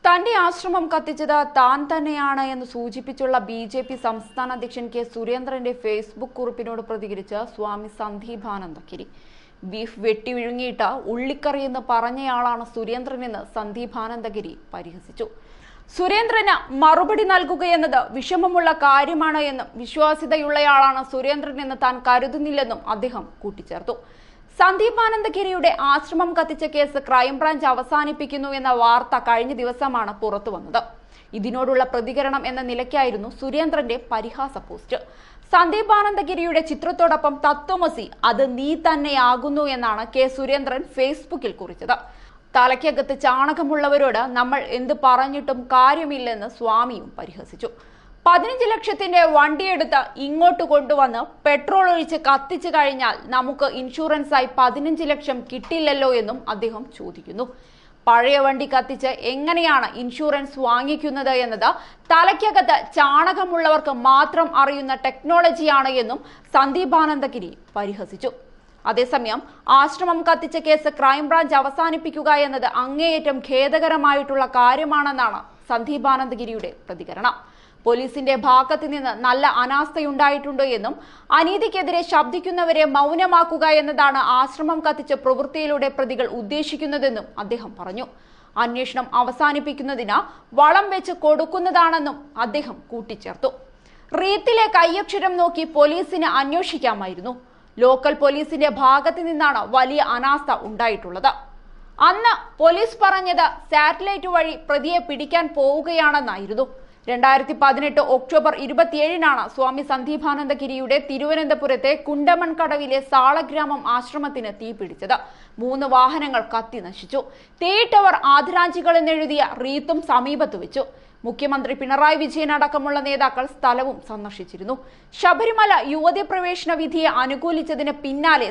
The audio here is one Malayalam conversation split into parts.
തന്റെ ആശ്രമം കത്തിച്ചത് താൻ തന്നെയാണ് എന്ന് സൂചിപ്പിച്ചുള്ള ബി ജെ പി സംസ്ഥാന അധ്യക്ഷൻ കെ സുരേന്ദ്രന്റെ ഫേസ്ബുക്ക് കുറിപ്പിനോട് പ്രതികരിച്ച സ്വാമി സന്ദീപാനന്ദഗിരി ബീഫ് വെട്ടി വിഴുങ്ങിയിട്ട് ഉള്ളിക്കറി എന്ന് പറഞ്ഞയാളാണ് സുരേന്ദ്രനെന്ന് സന്ദീപാനന്ദഗിരി പരിഹസിച്ചു സുരേന്ദ്രന് മറുപടി നൽകുകയെന്നത് വിഷമമുള്ള കാര്യമാണ് എന്നും വിശ്വാസ്യതയുള്ളയാളാണ് സുരേന്ദ്രൻ എന്ന് താൻ കരുതുന്നില്ലെന്നും അദ്ദേഹം കൂട്ടിച്ചേർത്തു സന്ദീപ് ആനന്ദഗിരിയുടെ ആശ്രമം കത്തിച്ച കേസ് ക്രൈംബ്രാഞ്ച് അവസാനിപ്പിക്കുന്നു എന്ന വാർത്ത കഴിഞ്ഞ ദിവസമാണ് പുറത്തു വന്നത് ഇതിനോടുള്ള പ്രതികരണം എന്ന നിലയ്ക്കായിരുന്നു സുരേന്ദ്രന്റെ പരിഹാസ പോസ്റ്റ് സന്ദീപ് ആനന്ദഗിരിയുടെ ചിത്രത്തോടൊപ്പം തത്വമസി അത് നീ തന്നെയാകുന്നു എന്നാണ് കെ സുരേന്ദ്രൻ ഫേസ്ബുക്കിൽ കുറിച്ചത് തലയ്ക്കകത്ത് ചാണകമുള്ളവരോട് നമ്മൾ എന്ത് പറഞ്ഞിട്ടും കാര്യമില്ലെന്ന് സ്വാമിയും പരിഹസിച്ചു പതിനഞ്ച് ലക്ഷത്തിന്റെ വണ്ടിയെടുത്ത് ഇങ്ങോട്ട് കൊണ്ടുവന്ന് പെട്രോൾ ഒഴിച്ച് കത്തിച്ചു കഴിഞ്ഞാൽ നമുക്ക് ഇൻഷുറൻസായി പതിനഞ്ച് ലക്ഷം കിട്ടില്ലല്ലോ എന്നും അദ്ദേഹം ചോദിക്കുന്നു പഴയ വണ്ടി കത്തിച്ച് എങ്ങനെയാണ് ഇൻഷുറൻസ് വാങ്ങിക്കുന്നത് എന്നത് തലയ്ക്കകത്ത് ചാണകമുള്ളവർക്ക് മാത്രം അറിയുന്ന ടെക്നോളജിയാണ് എന്നും സന്ദീപാനന്ദഗിരി പരിഹസിച്ചു അതേസമയം ആശ്രമം കത്തിച്ച കേസ് ക്രൈംബ്രാഞ്ച് അവസാനിപ്പിക്കുക എന്നത് അങ്ങേയറ്റം ഖേദകരമായിട്ടുള്ള കാര്യമാണെന്നാണ് സന്ദീപാനന്ദഗിരിയുടെ പ്രതികരണം പോലീസിന്റെ ഭാഗത്ത് നിന്ന് നല്ല അനാസ്ഥയുണ്ടായിട്ടുണ്ട് എന്നും അനീതിക്കെതിരെ ശബ്ദിക്കുന്നവരെ മൗനമാക്കുക എന്നതാണ് ആശ്രമം കത്തിച്ച പ്രവൃത്തിയിലൂടെ പ്രതികൾ ഉദ്ദേശിക്കുന്നതെന്നും അദ്ദേഹം പറഞ്ഞു അന്വേഷണം അവസാനിപ്പിക്കുന്നതിന് വളം വെച്ച് കൊടുക്കുന്നതാണെന്നും അദ്ദേഹം കൂട്ടിച്ചേർത്തു റീത്തിലെ കയ്യക്ഷരം നോക്കി പോലീസിന് അന്വേഷിക്കാമായിരുന്നു ലോക്കൽ പോലീസിന്റെ ഭാഗത്ത് നിന്നാണ് വലിയ അനാസ്ഥ ഉണ്ടായിട്ടുള്ളത് അന്ന് പോലീസ് പറഞ്ഞത് സാറ്റലൈറ്റ് വഴി പ്രതിയെ പിടിക്കാൻ പോവുകയാണെന്നായിരുന്നു രണ്ടായിരത്തി പതിനെട്ട് ഒക്ടോബർ ഇരുപത്തിയേഴിനാണ് സ്വാമി സന്ദീപാനന്ദഗിരിയുടെ തിരുവനന്തപുരത്തെ കുണ്ടമൺകടവിലെ സാളഗ്രാമം ആശ്രമത്തിന് തീപിടിച്ചത് മൂന്ന് വാഹനങ്ങൾ കത്തി നശിച്ചു തീയിട്ടവർ ആദരാഞ്ജികൾ എന്നെഴുതിയ റീത്തും സമീപത്ത് വെച്ചു മുഖ്യമന്ത്രി പിണറായി വിജയൻ അടക്കമുള്ള നേതാക്കൾ സ്ഥലവും സന്ദർശിച്ചിരുന്നു ശബരിമല യുവതി പ്രവേശന വിധിയെ അനുകൂലിച്ചതിന് പിന്നാലെ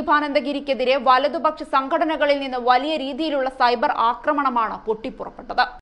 സന്ദീപാനന്ദഗിരിക്കെതിരെ വലതുപക്ഷ സംഘടനകളിൽ നിന്ന് വലിയ രീതിയിലുള്ള സൈബർ ആക്രമണമാണ് പൊട്ടിപ്പുറപ്പെട്ടത്